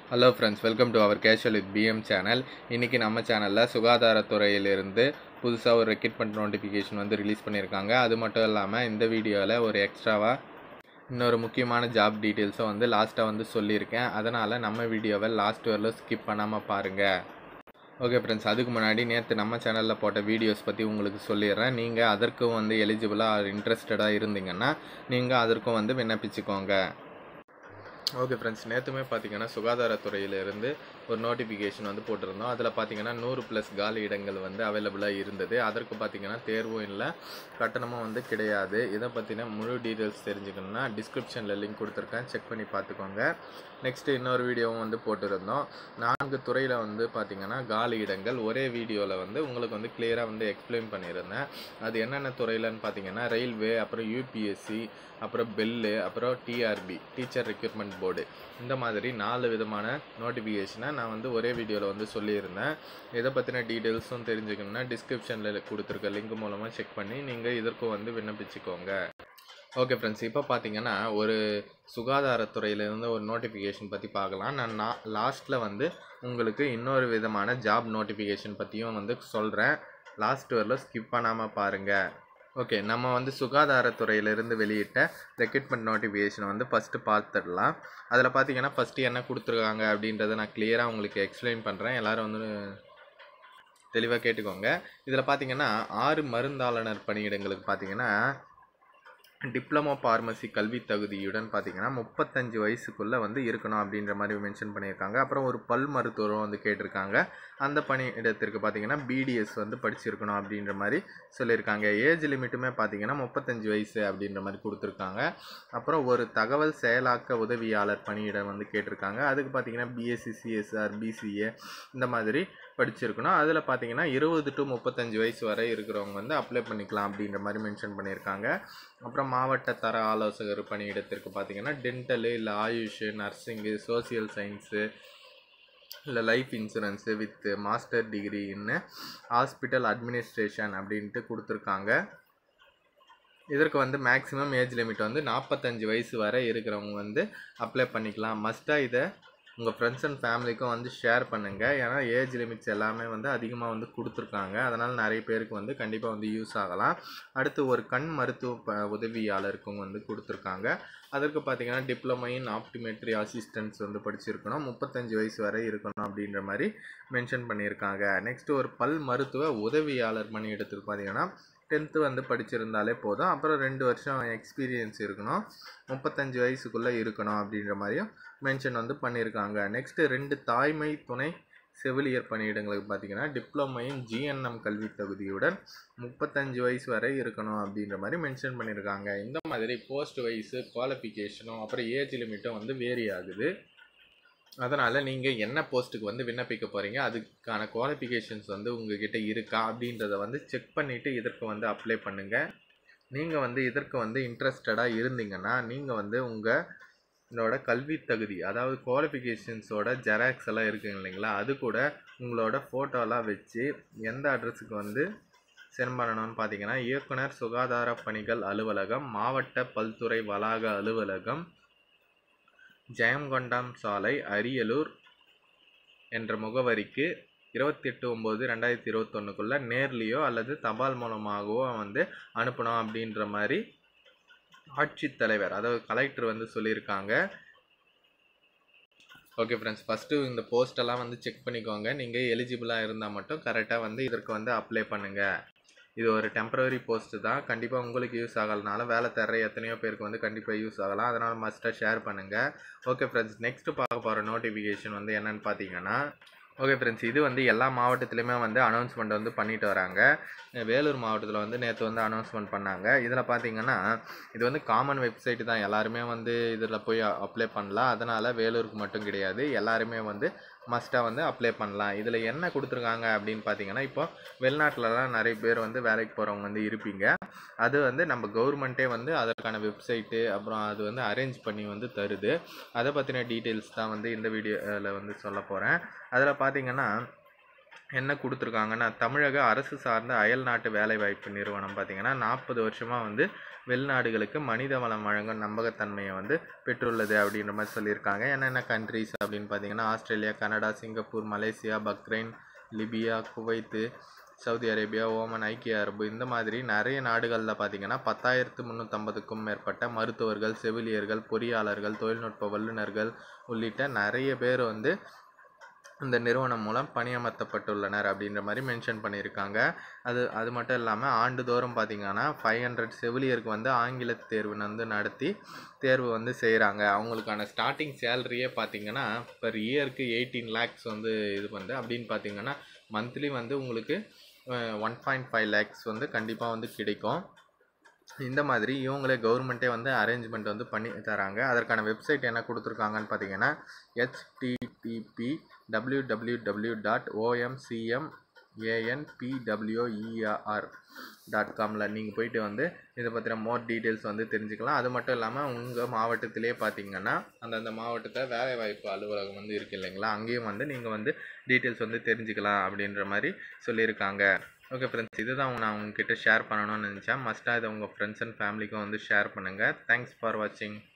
hello friends welcome to our casual with PM channel இன்றைக்கி நம்ம சேனலில் சுகாதாரத்துறையிலிருந்து புதுசாக ஒரு ரெக்ரூட்மெண்ட் நோட்டிஃபிகேஷன் வந்து ரிலீஸ் பண்ணியிருக்காங்க அது மட்டும் இல்லாமல் இந்த வீடியோவில் ஒரு எக்ஸ்ட்ராவாக இன்னொரு முக்கியமான ஜாப் டீட்டெயில்ஸை வந்து லாஸ்ட்டாக வந்து சொல்லியிருக்கேன் அதனால் நம்ம வீடியோவை லாஸ்ட் வரலும் ஸ்கிப் பண்ணாமல் பாருங்கள் ஓகே ஃப்ரெண்ட்ஸ் அதுக்கு முன்னாடி நேற்று நம்ம சேனலில் போட்ட வீடியோஸ் பற்றி உங்களுக்கு சொல்லிடுறேன் நீங்கள் அதற்கும் வந்து எலிஜிபிளாக இன்ட்ரெஸ்டடாக இருந்தீங்கன்னா நீங்கள் அதற்கும் வந்து விண்ணப்பிச்சுக்கோங்க ஓகே ஃப்ரெண்ட்ஸ் நேற்றுமே பார்த்தீங்கன்னா சுகாதாரத்துறையிலிருந்து ஒரு நோட்டிஃபிகேஷன் வந்து போட்டிருந்தோம் அதில் பார்த்தீங்கன்னா நூறு ப்ளஸ் காலி இடங்கள் வந்து அவைலபிளாக இருந்தது அதற்கு பார்த்தீங்கன்னா தேர்வும் இல்லை கட்டணமும் வந்து கிடையாது இதை பற்றின முழு டீட்டெயில்ஸ் தெரிஞ்சுக்கணுன்னா டிஸ்கிரிப்ஷனில் லிங்க் கொடுத்துருக்கேன் செக் பண்ணி பார்த்துக்கோங்க நெக்ஸ்ட்டு இன்னொரு வீடியோவும் வந்து போட்டிருந்தோம் நான்கு துறையில் வந்து பார்த்தீங்கன்னா காலி இடங்கள் ஒரே வீடியோவில் வந்து உங்களுக்கு வந்து கிளியராக வந்து எக்ஸ்பிளைன் பண்ணியிருந்தேன் அது என்னென்ன துறையிலன்னு பார்த்தீங்கன்னா ரயில்வே அப்புறம் யூபிஎஸ்சி அப்புறம் பெல்லு அப்புறம் டிஆர்பி டீச்சர் ரெக்ரூட்மெண்ட் போர்டு இந்த மாதிரி நாலு விதமான நோட்டிஃபிகேஷனை நான் வந்து ஒரே வீடியோவில் வந்து சொல்லியிருந்தேன் இதை பற்றின டீட்டெயில்ஸும் தெரிஞ்சுக்கணுன்னா டிஸ்கிரிப்ஷனில் கொடுத்துருக்க லிங்க் மூலமாக செக் பண்ணி நீங்கள் இதற்கும் வந்து விண்ணப்பிச்சுக்கோங்க ஓகே ஃப்ரெண்ட்ஸ் இப்போ பார்த்தீங்கன்னா ஒரு சுகாதாரத்துறையிலேருந்து ஒரு நோட்டிஃபிகேஷன் பற்றி பார்க்கலாம் நான் நான் லாஸ்ட்டில் வந்து உங்களுக்கு இன்னொரு விதமான ஜாப் நோட்டிஃபிகேஷன் பற்றியும் வந்து சொல்கிறேன் லாஸ்ட் வரல ஸ்கிப் பண்ணாமல் பாருங்கள் ஓகே நம்ம வந்து சுகாதாரத்துறையிலிருந்து வெளியிட்ட ரெக்ரூட்மெண்ட் நோட்டிஃபிகேஷனை வந்து ஃபஸ்ட்டு பார்த்துடலாம் அதில் பார்த்தீங்கன்னா ஃபஸ்ட்டு என்ன கொடுத்துருக்காங்க அப்படின்றத நான் கிளியராக உங்களுக்கு எக்ஸ்பிளைன் பண்ணுறேன் எல்லோரும் வந்து தெளிவாக கேட்டுக்கோங்க இதில் பார்த்தீங்கன்னா ஆறு மருந்தாளனர் பணியிடங்களுக்கு பார்த்தீங்கன்னா டிப்ளமோ ஃபார்மசி கல்வி தகுதியுடன் பார்த்தீங்கன்னா முப்பத்தஞ்சு வயசுக்குள்ளே வந்து இருக்கணும் அப்படின்ற மாதிரி மென்ஷன் பண்ணியிருக்காங்க அப்புறம் ஒரு பல் மருத்துவரும் வந்து கேட்டிருக்காங்க அந்த பணி இடத்திற்கு பார்த்தீங்கன்னா பிடிஎஸ் வந்து படிச்சிருக்கணும் அப்படின்ற மாதிரி சொல்லியிருக்காங்க ஏஜ் லிமிட்டுமே பார்த்தீங்கன்னா முப்பத்தஞ்சு வயசு அப்படின்ற மாதிரி கொடுத்துருக்காங்க அப்புறம் ஒரு தகவல் செயலாக்க உதவியாளர் பணியிடம் வந்து கேட்டிருக்காங்க அதுக்கு பார்த்தீங்கன்னா பிஎஸ்சி சிஎஸ்ஆர் பிசிஏ இந்த மாதிரி படிச்சிருக்கணும் அதில் பார்த்தீங்கன்னா இருபது டு முப்பத்தஞ்சு வயசு வரை இருக்கிறவங்க வந்து அப்ளை பண்ணிக்கலாம் அப்படின்ற மாதிரி மென்ஷன் பண்ணியிருக்காங்க அப்புறம் மாவட்ட தர ஆலோசகர் பணியிடத்திற்கு பார்த்தீங்கன்னா டென்டலு இல்லை ஆயுஷு நர்சிங்கு சோசியல் சயின்ஸு இல்லை life insurance with master degree in hospital administration அப்படின்ட்டு கொடுத்துருக்காங்க இதற்கு வந்து மேக்ஸிமம் ஏஜ் லிமிட் வந்து நாற்பத்தஞ்சு வயசு வரை இருக்கிறவங்க வந்து அப்ளை பண்ணிக்கலாம் மஸ்ட்டாக இதை உங்கள் ஃப்ரெண்ட்ஸ் அண்ட் ஃபேமிலிக்கும் வந்து ஷேர் பண்ணுங்கள் ஏன்னா ஏஜ் லிமிட்ஸ் எல்லாமே வந்து அதிகமாக வந்து கொடுத்துருக்காங்க அதனால் நிறைய பேருக்கு வந்து கண்டிப்பாக வந்து யூஸ் ஆகலாம் அடுத்து ஒரு கண் மருத்துவ ப உதவியாளருக்கும் வந்து கொடுத்துருக்காங்க அதற்கு பார்த்தீங்கன்னா டிப்ளமோ இன் ஆப்டிமேட்ரி அசிஸ்டன்ஸ் வந்து படிச்சிருக்கணும் முப்பத்தஞ்சு வயசு வரை இருக்கணும் அப்படின்ற மாதிரி மென்ஷன் பண்ணியிருக்காங்க நெக்ஸ்ட்டு ஒரு பல் மருத்துவ உதவியாளர் பணியிடத்துக்கு பார்த்தீங்கன்னா டென்த்து வந்து படிச்சிருந்தாலே போதும் அப்புறம் ரெண்டு வருஷம் எக்ஸ்பீரியன்ஸ் இருக்கணும் முப்பத்தஞ்சு வயசுக்குள்ளே இருக்கணும் அப்படின்ற மாதிரியும் மென்ஷன் வந்து பண்ணியிருக்காங்க நெக்ஸ்ட்டு ரெண்டு தாய்மை துணை செவிலியர் பணியிடங்களுக்கு பார்த்தீங்கன்னா டிப்ளமையும் ஜிஎன்எம் கல்வி தகுதியுடன் முப்பத்தஞ்சு வயசு வரை இருக்கணும் அப்படின்ற மாதிரி மென்ஷன் பண்ணியிருக்காங்க இந்த மாதிரி போஸ்ட் வயசு குவாலிஃபிகேஷனும் அப்புறம் ஏஜ் லிமிட்டும் வந்து வேரி ஆகுது அதனால் நீங்கள் என்ன போஸ்ட்டுக்கு வந்து விண்ணப்பிக்க போகிறீங்க அதுக்கான குவாலிஃபிகேஷன்ஸ் வந்து உங்ககிட்ட இருக்கா அப்படின்றத வந்து செக் பண்ணிவிட்டு இதற்கு வந்து அப்ளை பண்ணுங்கள் நீங்கள் வந்து இதற்கு வந்து இன்ட்ரெஸ்டடாக இருந்தீங்கன்னா நீங்கள் வந்து உங்கள் உங்களோட கல்வி தகுதி அதாவது குவாலிஃபிகேஷன்ஸோட ஜெராக்ஸ் எல்லாம் இருக்குங்க இல்லைங்களா அது கூட உங்களோட ஃபோட்டோலாம் வச்சு எந்த அட்ரஸுக்கு வந்து சென்ட் பண்ணணும்னு பார்த்தீங்கன்னா இயக்குனர் சுகாதார பணிகள் அலுவலகம் மாவட்ட பல்துறை வளாக அலுவலகம் ஜெயங்கொண்டாம் சாலை அரியலூர் என்ற முகவரிக்கு இருபத்தி எட்டு ஒம்பது ரெண்டாயிரத்தி இருபத்தொன்னுக்குள்ளே நேர்லேயோ அல்லது தபால் மூலமாகவோ வந்து அனுப்பணும் அப்படின்ற மாதிரி ஆட்சித்தலைவர் அதாவது கலெக்டர் வந்து சொல்லியிருக்காங்க ஓகே ஃப்ரெண்ட்ஸ் ஃபஸ்ட்டு இந்த போஸ்டெல்லாம் வந்து செக் பண்ணிக்கோங்க நீங்கள் எலிஜிபிளாக இருந்தால் மட்டும் கரெக்டாக வந்து இதற்கு வந்து அப்ளை பண்ணுங்கள் இது ஒரு டெம்பரரி போஸ்ட்டு தான் கண்டிப்பாக உங்களுக்கு யூஸ் ஆகலனால வேலை தர எத்தனையோ பேருக்கு வந்து கண்டிப்பாக யூஸ் ஆகலாம் அதனால் மஸ்ட்டாக ஷேர் பண்ணுங்கள் ஓகே ஃப்ரெண்ட்ஸ் நெக்ஸ்ட்டு பார்க்க போகிற நோட்டிஃபிகேஷன் வந்து என்னென்னு பார்த்தீங்கன்னா ஓகே ஃப்ரெண்ட்ஸ் இது வந்து எல்லா மாவட்டத்துலேயுமே வந்து அனௌன்ஸ்மெண்ட் வந்து பண்ணிட்டு வராங்க வேலூர் மாவட்டத்தில் வந்து நேற்று வந்து அனௌன்ஸ்மெண்ட் பண்ணாங்க இதில் பார்த்தீங்கன்னா இது வந்து காமன் வெப்சைட்டு தான் எல்லாருமே வந்து இதில் போய் அப்ளை பண்ணலாம் அதனால் வேலூருக்கு மட்டும் கிடையாது எல்லாருமே வந்து மஸ்ட்டாக வந்து அப்ளை பண்ணலாம் இதில் என்ன கொடுத்துருக்காங்க அப்படின்னு பார்த்தீங்கன்னா இப்போ வெளிநாட்டிலலாம் நிறைய பேர் வந்து வேலைக்கு போகிறவங்க வந்து இருப்பீங்க அது வந்து நம்ம கவர்மெண்ட்டே வந்து அதற்கான வெப்சைட்டு அப்புறம் அது வந்து அரேஞ்ச் பண்ணி வந்து தருது அதை பற்றின டீட்டெயில்ஸ் தான் வந்து இந்த வீடியோவில் வந்து சொல்ல போகிறேன் அதில் பார்த்தீங்கன்னா என்ன கொடுத்துருக்காங்கன்னா தமிழக அரசு சார்ந்த அயல் நாட்டு வேலைவாய்ப்பு நிறுவனம் பார்த்திங்கன்னா நாற்பது வருஷமாக வந்து வெளிநாடுகளுக்கு மனித வளம் வழங்கும் நம்பகத்தன்மையை வந்து பெற்றுள்ளது அப்படின்ற மாதிரி சொல்லியிருக்காங்க என்னென்ன கண்ட்ரிஸ் அப்படின்னு பார்த்தீங்கன்னா Australia Canada Singapore Malaysia Bahrain Libya Kuwait Saudi Arabia Oman ஐக்கிய அரபு இந்த மாதிரி நிறைய நாடுகளில் பார்த்தீங்கன்னா பத்தாயிரத்து முந்நூற்றம்பதுக்கும் மேற்பட்ட மருத்துவர்கள் செவிலியர்கள் பொறியாளர்கள் தொழில்நுட்ப வல்லுநர்கள் உள்ளிட்ட நிறைய பேர் வந்து இந்த நிறுவனம் மூலம் பணியமர்த்தப்பட்டுள்ளனர் அப்படின்ற மாதிரி மென்ஷன் பண்ணியிருக்காங்க அது அது மட்டும் இல்லாமல் ஆண்டுதோறும் பார்த்திங்கன்னா ஃபைவ் ஹண்ட்ரட் செவிலியருக்கு வந்து ஆங்கில தேர்வு வந்து நடத்தி தேர்வு வந்து செய்கிறாங்க அவங்களுக்கான ஸ்டார்டிங் சேலரியே பார்த்திங்கன்னா பெர் இயருக்கு எயிட்டீன் லேக்ஸ் வந்து இது பண்ணுது அப்படின்னு பார்த்தீங்கன்னா மந்த்லி வந்து உங்களுக்கு ஒன் பாயிண்ட் ஃபைவ் லேக்ஸ் வந்து கண்டிப்பாக வந்து கிடைக்கும் இந்த மாதிரி இவங்களே கவர்மெண்ட்டே வந்து அரேஞ்ச்மெண்ட் வந்து பண்ணி தராங்க அதற்கான வெப்சைட் என்ன கொடுத்துருக்காங்கன்னு பார்த்தீங்கன்னா HTTP W W W dot OMCM ANPWER dot காமில் நீங்கள் போயிட்டு வந்து இதை பற்றின மோர் டீட்டெயில்ஸ் வந்து தெரிஞ்சுக்கலாம் அது மட்டும் இல்லாமல் உங்கள் மாவட்டத்திலே பார்த்தீங்கன்னா அந்தந்த மாவட்டத்தில் வேலைவாய்ப்பு அலுவலகம் வந்து இருக்குது இல்லைங்களா அங்கேயும் வந்து நீங்கள் வந்து டீட்டெயில்ஸ் வந்து தெரிஞ்சுக்கலாம் அப்படின்ற மாதிரி சொல்லியிருக்காங்க ஓகே ஃப்ரெண்ட்ஸ் இதுதான் நான் உங்ககிட்ட ஷேர் பண்ணணும்னு நினச்சேன் மஸ்ட்டாக இதை உங்கள் ஃப்ரெண்ட்ஸ் அண்ட் ஃபேமிலிக்கும் வந்து ஷேர் பண்ணுங்கள் தேங்க்ஸ் ஃபார் வாட்சிங்